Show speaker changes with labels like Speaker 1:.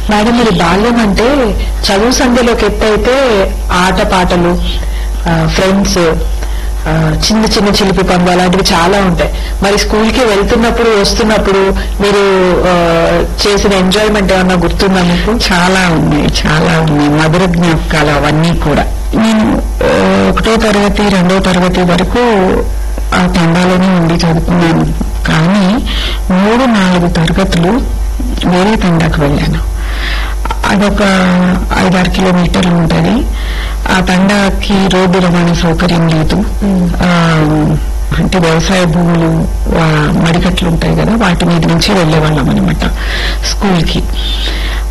Speaker 1: madam మరి బాల్యం అంటే చదువు సంధ్యలోకి ఎత్తైతే ఆట పాటలు ఫ్రెండ్స్ చిన్న చిన్న చిలిపి పనులు అలాంటివి చాలా ఉంటాయి మరి స్కూల్ కి వెళ్తున్నప్పుడు వస్తున్నప్పుడు మీరు ఆ, చేసిన ఎంజాయ్మెంట్ ఏమన్నా గుర్తుందా మీకు
Speaker 2: చాలా ఉన్నాయి చాలా ఉన్నాయి మధుర జ్ఞాపకాలు అవన్నీ కూడా నేను ఆ, ఒకటో తరగతి రెండో తరగతి వరకు ఆ తండాలోనే ఉండి చదువుకున్నాను కానీ మూడు నాలుగు తరగతులు వేరే తండాకు వెళ్ళాను అదొక ఐదారు కిలోమీటర్లు ఉంటుంది ఆ తండాకి రోడ్డు రవాణా సౌకర్యం లేదు ఆ, అంటే వ్యవసాయ భూములు ఆ, మడికట్లు ఉంటాయి కదా వాటి మీద నుంచి వెళ్లేవాళ్ళం అనమాట స్కూల్ కి